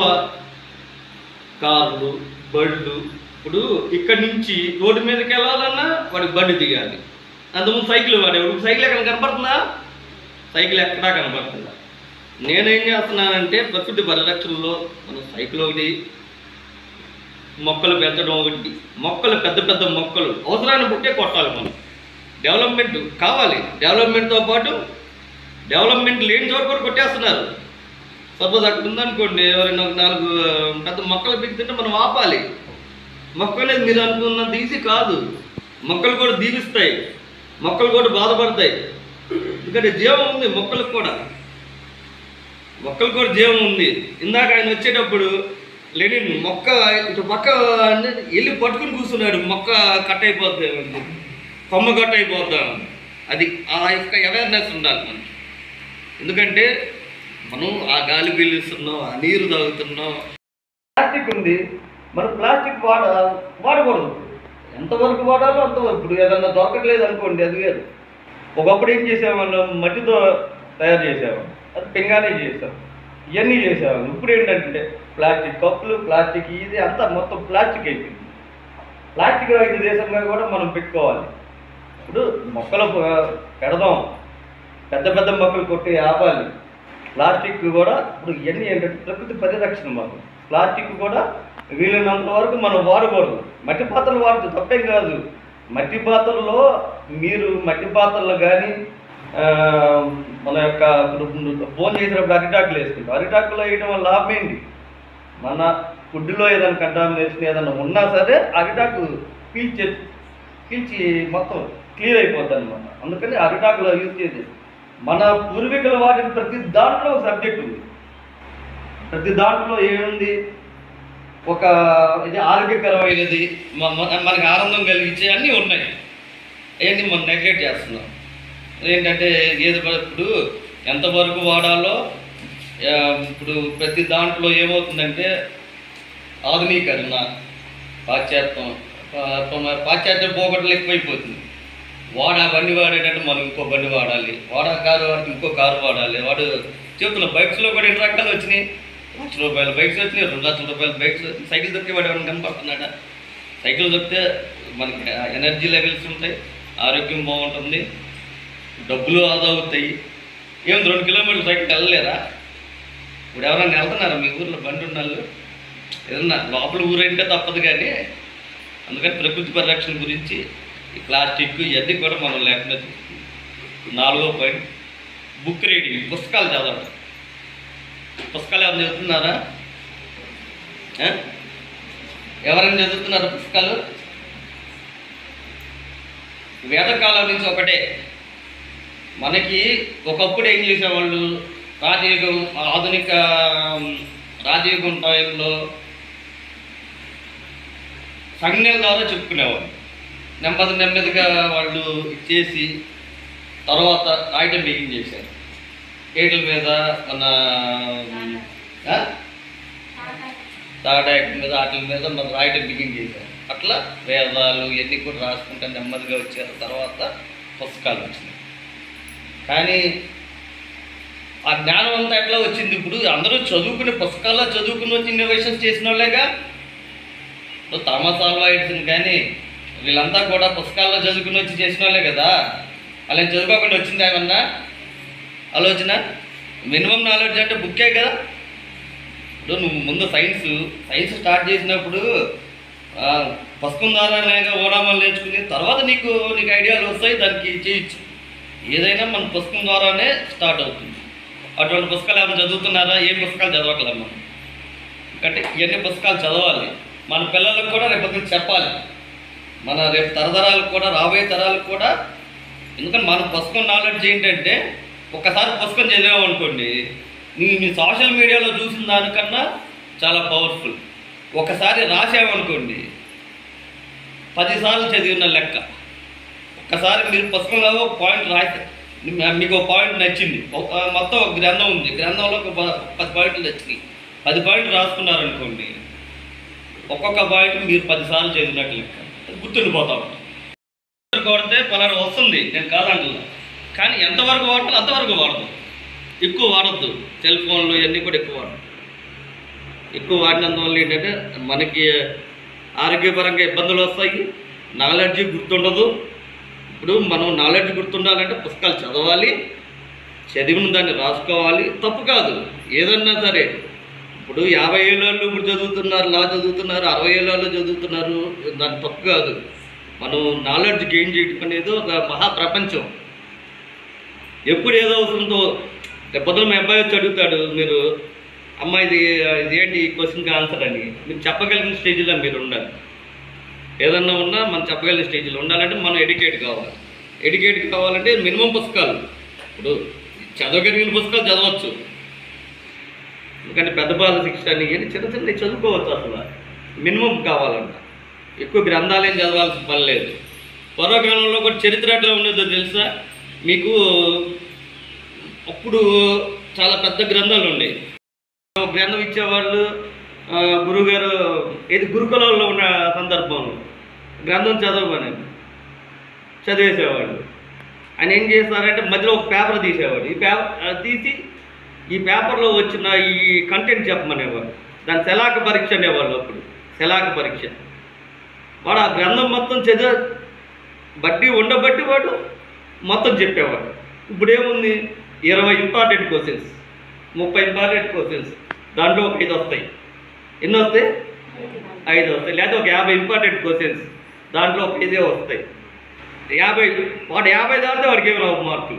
కార్లు బళ్ళు ఇప్పుడు ఇక్కడి నుంచి రోడ్డు మీదకి వెళ్ళాలన్నా వాడికి బండి దిగాలి అంతకుముందు సైకిల్ వాడేవాడు సైకిల్ ఎక్కడ కనపడుతుందా సైకిల్ ఎక్కడా కనపడుతుందా నేనేం చేస్తున్నానంటే ప్రకృతి పరిరక్షణలో మన సైకిల్ ఒకటి మొక్కలు పెంచడం ఒకటి మొక్కలు పెద్ద పెద్ద మొక్కలు అవసరాన్ని బట్టే కొట్టాలి మనం డెవలప్మెంట్ కావాలి డెవలప్మెంట్తో పాటు డెవలప్మెంట్ లేని చోట కూడా కొట్టేస్తున్నారు సపోజ్ అక్కడ ఉందనుకోండి ఎవరైనా ఒక నాలుగు పెద్ద మొక్కలు పెంచుతుంటే మనం ఆపాలి మొక్క అనేది మీరు అనుకున్నంత ఈజీ కాదు మొక్కలు కూడా దీవిస్తాయి మొక్కలు కూడా బాధపడతాయి ఎందుకంటే జీవం ఉంది మొక్కలకు కూడా మొక్కలు కూడా జీవం ఉంది ఇందాక ఆయన వచ్చేటప్పుడు లెనిన్ మొక్క ఇటు పక్క అన్ని- వెళ్ళి పట్టుకుని కూర్చున్నాడు మొక్క కట్ అయిపోద్ది కొమ్మ కట్ అయిపోద్దాం అది ఆ యొక్క అవేర్నెస్ ఉండాలి మనకి ఎందుకంటే మనం ఆ గాలి పీలుస్తున్నాం ఆ నీరు తాగుతున్నాం ప్లాస్టిక్ ఉంది మనం ప్లాస్టిక్ వాడ వాడకూడదు ఎంతవరకు వాడాలో అంతవరకు ఇప్పుడు ఏదన్నా దొరకట్లేదు అనుకోండి అది వేరు ఒకప్పుడు ఏం చేసేవాళ్ళం మట్టితో తయారు చేసేవాళ్ళం అది పింగానే చేసాం ఇవన్నీ చేసేవాళ్ళం ఇప్పుడు ఏంటంటే ప్లాస్టిక్ కప్పులు ప్లాస్టిక్ ఇది అంతా మొత్తం ప్లాస్టిక్ అయిపోయింది ప్లాస్టిక్ రహిత దేశంగా కూడా మనం పెట్టుకోవాలి ఇప్పుడు మొక్కలు ప- పెడదాం పెద్ద పెద్ద మొక్కలు కొట్టి ఆపాలి ప్లాస్టిక్ కూడా ఇప్పుడు ఇవన్నీ ఏంటంటే ప్రకృతి పరిరక్షణ మాకు ప్లాస్టిక్ కూడా వీలైనంత వరకు మనం వాడకూడదు మట్టి పాత్రలు వాడదు తప్పేం కాదు మట్టి పాత్రలో మీరు మట్టి పాత్రలు కానీ మన యొక్క ఇప్పుడు ఫోన్ చేసినప్పుడు అరిటాకులు వేసుకుంటాం అరిటాకులో వేయడం వల్ల లాభం ఏంటి మన ఫుడ్లో ఏదైనా కంటామినేషన్ ఏదైనా ఉన్నా సరే అరిటాకు పీల్చే పీల్చి మొత్తం క్లియర్ అయిపోద్ది అనమాట అందుకని అరిటాకులో యూజ్ చేసి మన పూర్వీకులు వాడిన ప్రతి దాంట్లో ఒక సబ్జెక్ట్ ఉంది ప్రతి దాంట్లో ఏముంది ఒక ఇది ఆరోగ్యకరమైనది మ- మ- మనకి ఆనందం కలిగించే అన్నీ ఉన్నాయి అవన్నీ మనం నెగ్లెక్ట్ చేస్తున్నాం ఏంటంటే ఏది ప- ఇప్పుడు ఎంతవరకు వాడాలో ఆ, ఇప్పుడు ప్రతి దాంట్లో ఏమవుతుందంటే ఆధునీకరణ పాశ్చాత్యం పా- పా- పాశ్చాత్యం పోగొట్టలు ఎక్కువైపోతుంది వాడు ఆ బండి వాడేటట్టు మనం ఇంకో బండి వాడాలి వాడు ఆ కారు వాడికి ఇంకో కారు వాడాలి వాడు చెప్తున్నా బైక్స్లో కూడా ఎన్ని రకాలు వచ్చినాయి లక్ష రూపాయల బైక్స్ వచ్చినాయి రెండు లక్షల రూపాయల బైక్స్ వచ్చినాయి సైకిల్ దొక్కే వాడు ఎవరైనా కనపడుతున్నాడా సైకిల్ దొక్కితే మనకి ఎనర్జీ లెవెల్స్ ఉంటాయి ఆరోగ్యం బాగుంటుంది డబ్బులు ఆదా అవుతాయి ఏం రెండు కిలోమీటర్లు సైకిల్ వెళ్ళలేరా ఇప్పుడు ఎవరైనా వెళ్తున్నారా మీ ఊర్లో బండి ఉన్న వాళ్ళు ఏదన్నా లోపల ఊరంటే తప్పదు కానీ అందుకని ప్రకృతి పరిరక్షణ గురించి ఈ ప్లాస్టిక్ ఇవన్నీ కూడా మనం లేకుండా చూస్తున్నాం. నాలుగో పాయింట్ బుక్ రీడింగ్ పుస్తకాలు చదవడం పుస్తకాలు ఎవరు చదువుతున్నారా ఆ? ఎవరైనా చదువుతున్నారా పుస్తకాలు వేదకాలం నుంచి ఒకటే మనకి ఒకప్పుడు ఏం చేసేవాళ్ళు రాజయుగం ఆధునిక రాజయుగం టైంలో సంజ్ఞల ద్వారా చెప్పుకునేవాళ్ళు నెమ్మది నెమ్మదిగా వాళ్ళు చేసి తర్వాత రాయటం బిగిన్ చేశారు ఏట్ల మీద మన ఆ? తాటాకు మీద వాటి మీద మన రాయటం బిగిన్ చేశారు అట్లా వేదాలు ఇవన్నీ కూడా రాసుకుంటే నెమ్మదిగా వచ్చారు తర్వాత పుస్తకాలు వచ్చినాయి కానీ ఆ జ్ఞానం అంతా ఎట్లా వచ్చింది ఇప్పుడు అందరూ చదువుకునే పుస్తకాల్లో చదువుకుని వచ్చి ఇన్నోవేషన్స్ చేసిన వాళ్ళేగా ఇప్పుడు థామస్ ఆల్వా ఎడిసన్ కానీ వీళ్ళంతా కూడా పుస్తకాల్లో చదువుకుని వచ్చి చేసిన వాళ్ళే కదా అలా చదువుకోకుండా వచ్చింది ఏమన్నా ఆలోచన మినిమం నాలెడ్జ్ అంటే బుక్కే కదా ఇప్పుడు నువ్వు ముందు సైన్స్ సైన్స్ స్టార్ట్ చేసినప్పుడు ఆ, పుస్తకం ద్వారానేగా ఓనామాలు నేర్చుకుని తర్వాత నీకు నీకు ఐడియాలు వస్తాయి దానికి చేయొచ్చు ఏదైనా మన పుస్తకం ద్వారానే స్టార్ట్ అవుతుంది అటువంటి పుస్తకాలు ఏమైనా చదువుతున్నారా ఏ పుస్తకాలు చదవట్లేదు మనం ఎందుకంటే ఇవన్నీ పుస్తకాలు చదవాలి మన పిల్లలకు కూడా రేపు పొద్దున్న చెప్పాలి మన రేపు తరతరాలకు కూడా రాబోయే తరాలకు కూడా ఎందుకంటే మన పుస్తకం నాలెడ్జ్ ఏంటంటే ఒక్కసారి పుస్తకం చదివామనుకోండి నీ నీ సోషల్ మీడియాలో చూసిన దానికన్నా చాలా పవర్ఫుల్ ఒకసారి రాసామనుకోండి పదిసార్లు చదివిన లెక్క ఒక్కసారి మీరు పుస్తకంలో ఒక పాయింట్ రాస్తే మీ- మీకు ఒక పాయింట్ నచ్చింది ఒక- మొత్తం ఒక గ్రంథం ఉంది గ్రంథంలో ఒక ప- పది పాయింట్లు నచ్చినాయి పది పాయింట్లు రాసుకున్నారనుకోండి ఒక్కొక్క పాయింట్ మీరు పదిసార్లు చదివినట్టు లెక్క అది గుర్తుండిపోతా ఉంటుంది కొడితే పలానా వస్తుంది నేను కాదంటున్నా కానీ ఎంతవరకు వాడాలి అంతవరకు వాడదు ఎక్కువ వాడద్దు సెల్ ఫోన్లు ఇవన్నీ కూడా ఎక్కువ వాడదు ఎక్కువ వాడినందువల్ల ఏంటంటే మనకి ఆరోగ్యపరంగా ఇబ్బందులు వస్తాయి నాలెడ్జ్ గుర్తుండదు ఇప్పుడు మనం నాలెడ్జ్ గుర్తుండాలంటే పుస్తకాలు చదవాలి చదివిన దాన్ని రాసుకోవాలి తప్పు కాదు ఏదన్నా సరే ఇప్పుడు యాభై ఏళ్ళ వాళ్ళు ఇప్పుడు చదువుతున్నారు లా చదువుతున్నారు అరవై ఏళ్ళ వాళ్ళు చదువుతున్నారు దాని తప్పు కాదు మనం నాలెడ్జ్ గెయిన్ చేయడం అనేది ఒక మహా ప్రపంచం ఎప్పుడు ఏదో అవుతుందో పొద్దున మా అబ్బాయి వచ్చి అడుగుతాడు మీరు అమ్మ ఇది ఇది ఏంటి ఈ క్వశ్చన్కి ఆన్సర్ అని మీరు చెప్పగలిగిన స్టేజ్లో మీరు ఉండాలి ఏదన్నా ఉన్నా మనం చెప్పగలిగిన స్టేజ్లో ఉండాలంటే మనం ఎడ్యుకేట్ కావాలి ఎడ్యుకేట్ కావాలంటే మినిమం పుస్తకాలు ఇప్పుడు చదవగలిగిన పుస్తకాలు చదవచ్చు ఎందుకంటే పెద్ద బాల శిక్ష అని ఇవన్నీ చిన్న చిన్న చదువుకోవచ్చు అసలు మినిమం కావాలంట ఎక్కువ గ్రంథాలేం చదవాల్సిన పని లేదు పూర్వకాలంలో కూడా చరిత్ర ఎట్లా ఉండేదో తెలుసా మీకు అప్పుడు చాలా పెద్ద గ్రంథాలు ఉండేవి ఒక గ్రంథం ఇచ్చేవాళ్ళు ఆ, గురువుగారు ఇది గురుకులంలో ఉన్న సందర్భంలో గ్రంథం చదవమని చదివేసేవాడు ఆయన ఏం చేస్తారంటే మధ్యలో ఒక పేపర్ తీసేవాడు ఈ పేపర్ తీసి ఈ పేపర్లో వచ్చిన ఈ కంటెంట్ చెప్పమనేవాడు దాని శలాక పరీక్ష అనేవాళ్ళు అప్పుడు శలాక పరీక్ష వాడు ఆ గ్రంథం మొత్తం చదివ బట్టి ఉండబట్టి వాడు మొత్తం చెప్పేవాడు ఇప్పుడు ఏముంది ఇరవై ఇంపార్టెంట్ క్వశ్చన్స్ ముప్పై ఇంపార్టెంట్ క్వశ్చన్స్ దాంట్లో ఒక ఐదు వస్తాయి ఎన్ని వస్తాయి ఐదు వస్తాయి లేదా ఒక యాభై ఇంపార్టెంట్ క్వశ్చన్స్ దాంట్లో ఒక ఐదే వస్తాయి యాభై వాడు యాభై దాటితే వాడికి ఏమి రావు మార్కులు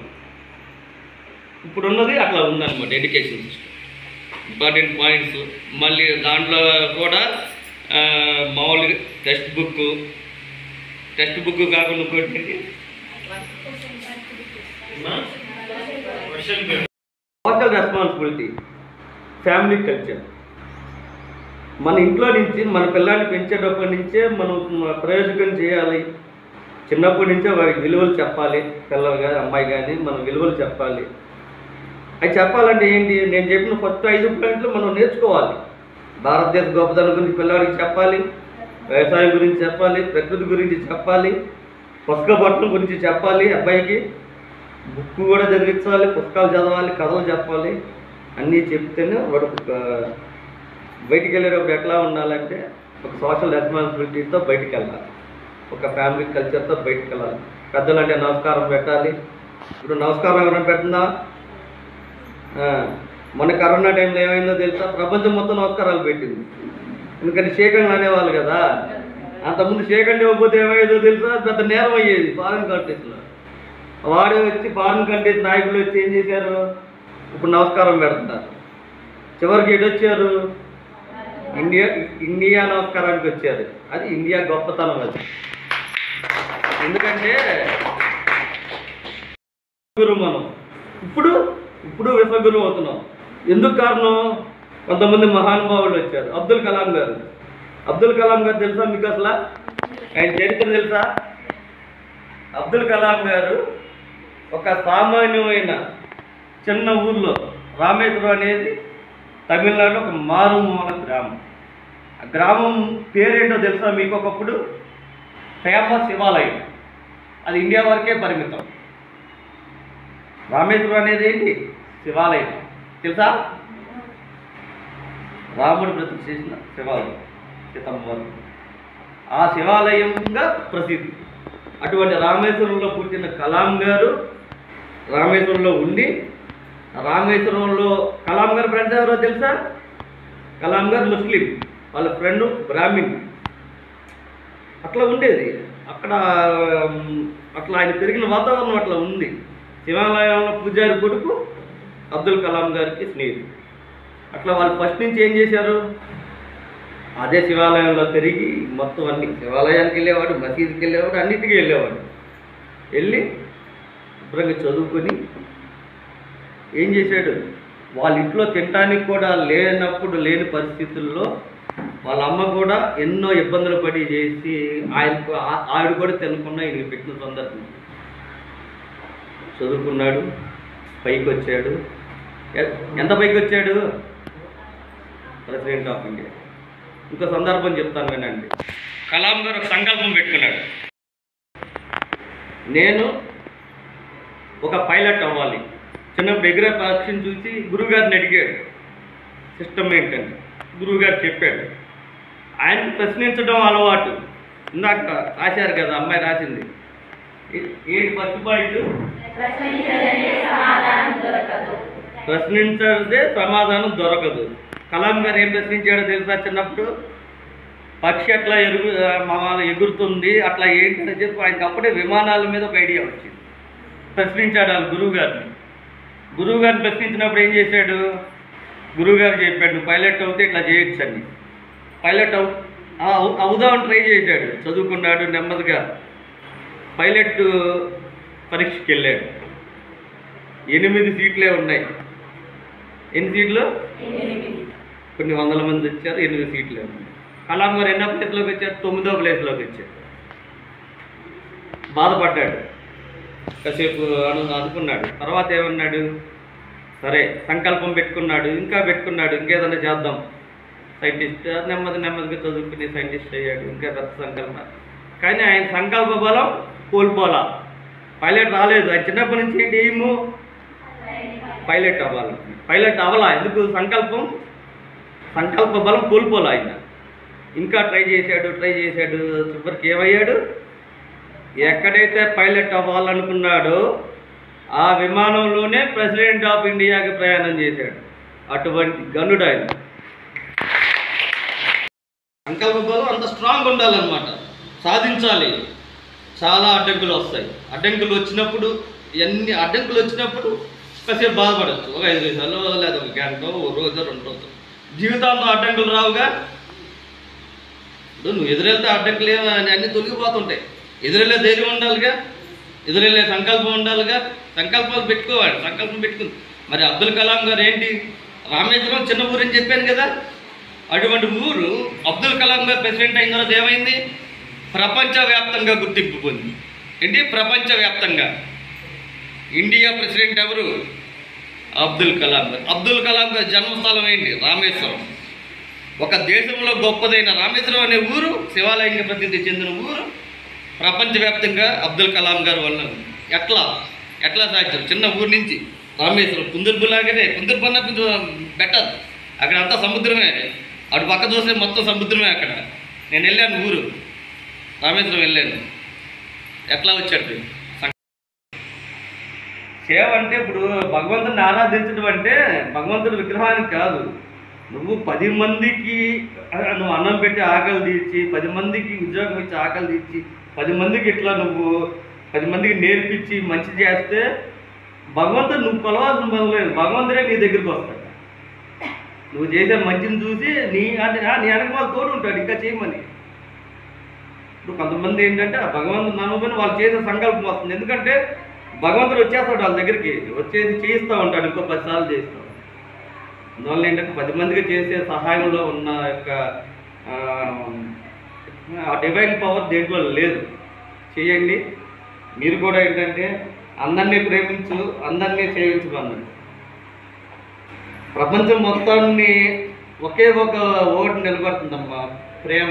ఇప్పుడు ఉన్నది అట్లా ఉందన్నమాట ఎడ్యుకేషన్ సిస్టమ్ ఇంపార్టెంట్ పాయింట్స్ మళ్ళీ దాంట్లో కూడా ఆ, మామూలుగా టెక్స్ట్ బుక్ టెక్స్ట్ బుక్ కాకుండా ఇంకోటి ఏంటి? సోషల్ రెస్పాన్సిబిలిటీ ఫ్యామిలీ కల్చర్ మన ఇంట్లో నుంచి మన పిల్లాన్ని పెంచేటప్పటి నుంచే మనం ప్రయోజకం చేయాలి చిన్నప్పటి నుంచే వారికి విలువలు చెప్పాలి పిల్లలు కానీ అమ్మాయి కానీ మనం విలువలు చెప్పాలి అవి చెప్పాలంటే ఏంటి నేను చెప్పిన ఫస్ట్ ఐదు పాయింట్లు మనం నేర్చుకోవాలి భారతదేశ గొప్పదనం గురించి పిల్లవాడికి చెప్పాలి వ్యవసాయం గురించి చెప్పాలి ప్రకృతి గురించి చెప్పాలి పుస్తక పట్టణం గురించి చెప్పాలి అబ్బాయికి బుక్ కూడా చదివించాలి పుస్తకాలు చదవాలి కథలు చెప్పాలి అన్నీ చెప్తేనే వాడు ఒక బయటికి వెళ్ళేటప్పుడు ఎట్లా ఉండాలంటే ఒక సోషల్ రెస్పాన్సిబిలిటీతో బయటికి వెళ్ళాలి ఒక ఫ్యామిలీ కల్చర్తో బయటికి వెళ్ళాలి పెద్దలు అంటే నమస్కారం పెట్టాలి ఇప్పుడు నమస్కారం ఎవరైనా పెడుతుందా ఆ, మొన్న కరోనా టైంలో ఏమైందో తెలుసా ప్రపంచం మొత్తం నమస్కారాలు పెట్టింది ఎందుకంటే షేకండ్ అనేవాళ్ళు కదా అంతకుముందు షేకండ్ ఇవ్వకపోతే ఏమయ్యేదో తెలుసా పెద్ద నేరం అయ్యేది ఫారిన్ కంట్రీస్లో వాడే వచ్చి ఫారిన్ కంట్రీస్ నాయకులు వచ్చి ఏం చేశారు ఇప్పుడు నమస్కారం పెడుతున్నారు చివరికి ఎటు వచ్చారు ఇండియా ఇండియా నమస్కారానికి వచ్చారు అది ఇండియా గొప్పతనం అది ఎందుకంటే గురు మనం ఇప్పుడు ఇప్పుడు విశ్వగురు అవుతున్నాం ఎందుకు కారణం కొంతమంది మహానుభావులు వచ్చారు అబ్దుల్ కలాం గారు అబ్దుల్ కలాం గారు తెలుసా మీకు అసలు ఆయన చరిత్ర తెలుసా అబ్దుల్ కలాం గారు ఒక సామాన్యమైన చిన్న ఊర్లో రామేశ్వరం అనేది తమిళనాడు ఒక మారుమూల గ్రామం ఆ గ్రామం పేరేంటో తెలుసా మీకు ఒకప్పుడు ఫేమస్ శివాలయం అది ఇండియా వరకే పరిమితం రామేశ్వరం అనేది ఏంటి శివాలయం తెలుసా రాముడు ప్రతిష్ఠ చేసిన శివాలయం సీతమ్మవారు ఆ శివాలయంగా ప్రసిద్ధి అటువంటి రామేశ్వరంలో పుట్టిన కలాం గారు రామేశ్వరంలో ఉండి రామేశ్వరంలో కలాం గారు ఫ్రెండ్స్ ఎవరో తెలుసా కలాం గారు ముస్లిం వాళ్ళ ఫ్రెండ్ బ్రాహ్మిన్ అట్లా ఉండేది అక్కడ ఉమ్, అట్లా ఆయన పెరిగిన వాతావరణం అట్లా ఉంది శివాలయంలో పూజారి కొడుకు అబ్దుల్ కలాం గారికి స్నేహితుడు అట్లా వాళ్ళు ఫస్ట్ నుంచి ఏం చేశారు అదే శివాలయంలో పెరిగి మొత్తం అన్ని శివాలయానికి వెళ్ళేవాడు మసీదుకి వెళ్ళేవాడు అన్నిటికీ వెళ్ళేవాడు వెళ్ళి శుభ్రంగా చదువుకొని ఏం చేశాడు వాళ్ళ ఇంట్లో తినడానికి కూడా లేనప్పుడు లేని పరిస్థితుల్లో వాళ్ళ అమ్మ కూడా ఎన్నో ఇబ్బందులు పడి చేసి ఆయనకు ఆ- ఆవిడ కూడా తినకుండా ఈయనకి పెట్టిన సందర్భం చదువుకున్నాడు పైకి వచ్చాడు ఎ- ఎంత పైకి వచ్చాడు ప్రెసిడెంట్ ఆఫ్ ఇండియా ఇంకో సందర్భం చెప్తాను వినండి కలాం గారు ఒక సంకల్పం పెట్టుకున్నాడు నేను ఒక పైలట్ అవ్వాలి చిన్నప్పుడు ఎగిరే పక్షిని చూసి గురువుగారిని అడిగాడు సిస్టమ్ ఏంటంటే గురువుగారు చెప్పాడు ఆయనకు ప్రశ్నించడం అలవాటు ఇందాక రాశారు కదా అమ్మాయి రాసింది ఏ- ఏంటి ఫస్ట్ పాయింట్ ప్రశ్నించదే సమాధానం దొరకదు కలాం గారు ఏం ప్రశ్నించాడో తెలుసా చిన్నప్పుడు పక్షి అట్లా ఎరుగు మామ ఎగురుతుంది అట్లా ఏంటి అని చెప్పి ఆయనకి అప్పుడే విమానాల మీద ఒక ఐడియా వచ్చింది ప్రశ్నించాడు వాళ్ళ గురువు గారిని గురువు గారిని ప్రశ్నించినప్పుడు ఏం చేశాడు గురువు గారు చెప్పాడు నువ్వు పైలట్ అవుతే ఇట్లా చేయొచ్చు అని పైలట్ అవు ఆ, అవు- అవుదామని ట్రై చేశాడు చదువుకున్నాడు నెమ్మదిగా పైలట్ పరీక్షకి వెళ్ళాడు ఎనిమిది సీట్లే ఉన్నాయి ఎన్ని సీట్లు కొన్ని వందల మంది వచ్చారు ఎనిమిది సీట్లే ఉన్నాయి కలాం గారు ఎన్నో ప్లేస్లోకి వచ్చారు తొమ్మిదో ప్లేస్లోకి వచ్చారు బాధపడ్డాడు కాసేపు అను అనుకున్నాడు తర్వాత ఏమన్నాడు సరే సంకల్పం పెట్టుకున్నాడు ఇంకా పెట్టుకున్నాడు ఇంకేదైనా చేద్దాం సైంటిస్ట్ నెమ్మది నెమ్మదిగా చదువుకుని సైంటిస్ట్ అయ్యాడు ఇంకా పెద్ద సంకల్పం కానీ ఆయన సంకల్ప బలం కోల్పోలా పైలట్ రాలేదు ఆయన చిన్నప్పటి నుంచి ఏంటి ఏమో పైలట్ అవ్వాలి పైలట్ అవ్వాలా ఎందుకు సంకల్పం సంకల్ప బలం కోల్పోలా ఆయన ఇంకా ట్రై చేశాడు ట్రై చేశాడు చివరికి ఏమయ్యాడు ఎక్కడైతే పైలట్ అవ్వాలనుకున్నాడో ఆ విమానంలోనే ప్రెసిడెంట్ ఆఫ్ ఇండియాకి ప్రయాణం చేశాడు అటువంటి గనుడు ఆయన సంకల్ప బలం అంత స్ట్రాంగ్ ఉండాలన్నమాట సాధించాలి చాలా అడ్డంకులు వస్తాయి అడ్డంకులు వచ్చినప్పుడు ఎన్ని అడ్డంకులు వచ్చినప్పుడు కాసేపు బాధపడచ్చు ఒక ఐదు నిమిషాలు లేదా ఒక గంట ఓ రోజు రెండు రోజులు జీవితాంతం అడ్డంకులు రావుగా ఇప్పుడు నువ్వు ఎదురెళ్తే అడ్డంకులు ఏమో అని అన్ని తొలగిపోతుంటాయి ఎదురెళ్ళే ధైర్యం ఉండాలిగా ఎదురెళ్ళే సంకల్పం ఉండాలిగా సంకల్పాలు పెట్టుకోవాలి సంకల్పం పెట్టుకుంది మరి అబ్దుల్ కలాం గారు ఏంటి రామేశ్వరం చిన్న ఊరు అని చెప్పాను కదా అటువంటి ఊరు అబ్దుల్ కలాం గారు ప్రెసిడెంట్ అయిన తర్వాత ఏమైంది ప్రపంచవ్యాప్తంగా గుర్తింపు పొంది ఏంటి ప్రపంచవ్యాప్తంగా ఇండియా ప్రెసిడెంట్ ఎవరు అబ్దుల్ కలాం గారు అబ్దుల్ కలాం గారి జన్మస్థలం ఏంటి రామేశ్వరం ఒక దేశంలో గొప్పదైన రామేశ్వరం అనే ఊరు శివాలయంగా ప్రసిద్ధి చెందిన ఊరు ప్రపంచవ్యాప్తంగా అబ్దుల్ కలాం గారు వల్ల ఎట్లా ఎట్లా సాధ్యం చిన్న ఊరు నుంచి రామేశ్వరం కుందుర్పు లాగానే కుందుర్పు అన్న కొంచెం బెటర్ అక్కడ అంతా సముద్రమే అటు పక్క చూస్తే మొత్తం సముద్రమే అక్కడ నేను వెళ్ళాను ఊరు రామేశ్వరం వెళ్ళాను ఎట్లా వచ్చాడు సేవ అంటే ఇప్పుడు భగవంతుని ఆరాధించడం అంటే భగవంతుడి విగ్రహానికి కాదు నువ్వు పది మందికి ఆ, నువ్వు అన్నం పెట్టి ఆకలి తీర్చి పది మందికి ఉద్యోగం ఇచ్చి ఆకలి తీర్చి పది మందికి ఇట్లా నువ్వు పది మందికి నేర్పించి మంచి చేస్తే భగవంతుడు నువ్వు కొలవాల్సిన పని లేదు భగవంతుడే నీ దగ్గరికి వస్తాడు నువ్వు చేసే మంచిని చూసి నీ అంటే ఆ, నీ వెనక వాళ్ళు తోడు ఉంటాడు ఇంకా చేయమని ఇప్పుడు కొంతమంది ఏంటంటే ఆ భగవంతుడు నమ్మకని వాళ్ళు చేసే సంకల్పం వస్తుంది ఎందుకంటే భగవంతుడు వచ్చేస్తాడు వాళ్ళ దగ్గరికి వచ్చేసి చేయిస్తూ ఉంటాడు ఇంకో పదిసార్లు చేస్తాడు అందువల్ల ఏంటంటే పది మందికి చేసే సహాయంలో ఉన్న యొక్క ఆ, ఆ డివైన్ పవర్ దేంట్లో లేదు చేయండి మీరు కూడా ఏంటంటే అందరినీ ప్రేమించు అందరినీ సేవించుకున్నాడు ప్రపంచం మొత్తాన్ని ఒకే ఒక ఓటు నిలబడుతుందమ్మా ప్రేమ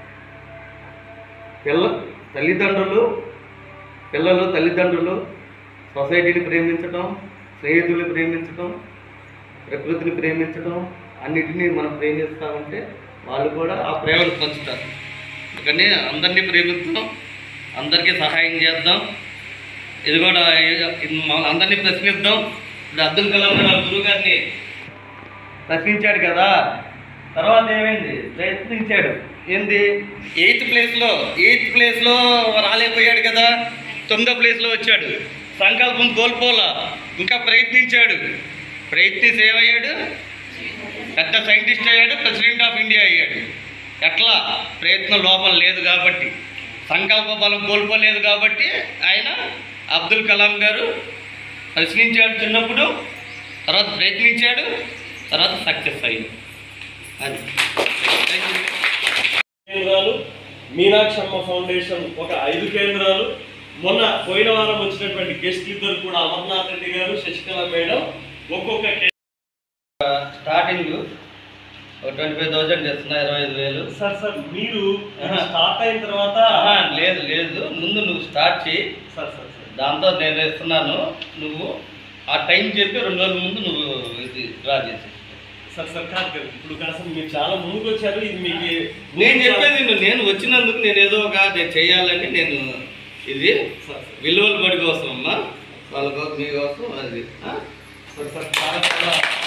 పిల్ల తల్లిదండ్రులు పిల్లలు తల్లిదండ్రులు సొసైటీని ప్రేమించడం స్నేహితుల్ని ప్రేమించడం ప్రకృతిని ప్రేమించడం అన్నిటినీ మనం ప్రేమిస్తూ ఉంటే వాళ్ళు కూడా ఆ ప్రేమను పంచుతారు అందుకని అందరినీ ప్రేమిద్దాం అందరికీ సహాయం చేద్దాం ఇది కూడా ఇది మన అందరినీ ప్రశ్నిద్దాం ఇప్పుడు అబ్దుల్ కలాం గారు వాళ్ళ గురువు గారిని ప్రశ్నించాడు కదా తర్వాత ఏమైంది ప్రయత్నించాడు ఏంది ఎయిత్ ప్లేస్లో ఎయిత్ ప్లేస్లో రాలేకపోయాడు కదా తొమ్మిదో ప్లేస్లో వచ్చాడు సంకల్పం కోల్పోలా ఇంకా ప్రయత్నించాడు ప్రయత్నించి ఏమయ్యాడు పెద్ద సైంటిస్ట్ అయ్యాడు ప్రెసిడెంట్ ఆఫ్ ఇండియా అయ్యాడు ఎట్లా ప్రయత్నం లోపం లేదు కాబట్టి సంకల్ప బలం కోల్పోలేదు కాబట్టి ఆయన అబ్దుల్ కలాం గారు ప్రశ్నించాడు చిన్నప్పుడు తర్వాత ప్రయత్నించాడు తర్వాత సక్సెస్ అయ్యాడు అది థ్యాంక్ యూ కేంద్రాలు మీనాక్షమ్మ ఫౌండేషన్ ఒక ఐదు కేంద్రాలు మొన్న పోయిన వారం వచ్చినటువంటి గెస్ట్ ఇద్దరు కూడా అమర్నాథ్ రెడ్డి గారు శశికళ మేడం ఒక్కొక్క కే- స్టార్టింగ్ ఒక ట్వంటీ ఫైవ్ థౌసండ్ చేస్తున్నా ఇరవై ఐదు వేలు సార్ సార్ మీరు ఆహా. స్టార్ట్ అయిన తర్వాత ఆహా, లేదు లేదు ముందు నువ్వు స్టార్ట్ చేయి సార్ సార్ సార్ దాంతో నేను ఇస్తున్నాను నువ్వు ఆ టైం చెప్పి రెండు రోజుల ముందు నువ్వు ఇది డ్రా చేసి సార్ సార్ కాదు కదా ఇప్పుడు కాస్త మీరు చాలా ముందుకు వచ్చారు ఇది మీకు నేను చెప్పేది నువ్వు నేను వచ్చినందుకు నేను ఏదో ఒక నేను చేయాలని నేను ఇది సార్ సార్ విలువల బడి కోసం అమ్మా వాళ్ళ కోసం మీ కోసం అది ఆ? సార్ సార్ చాలా చాలా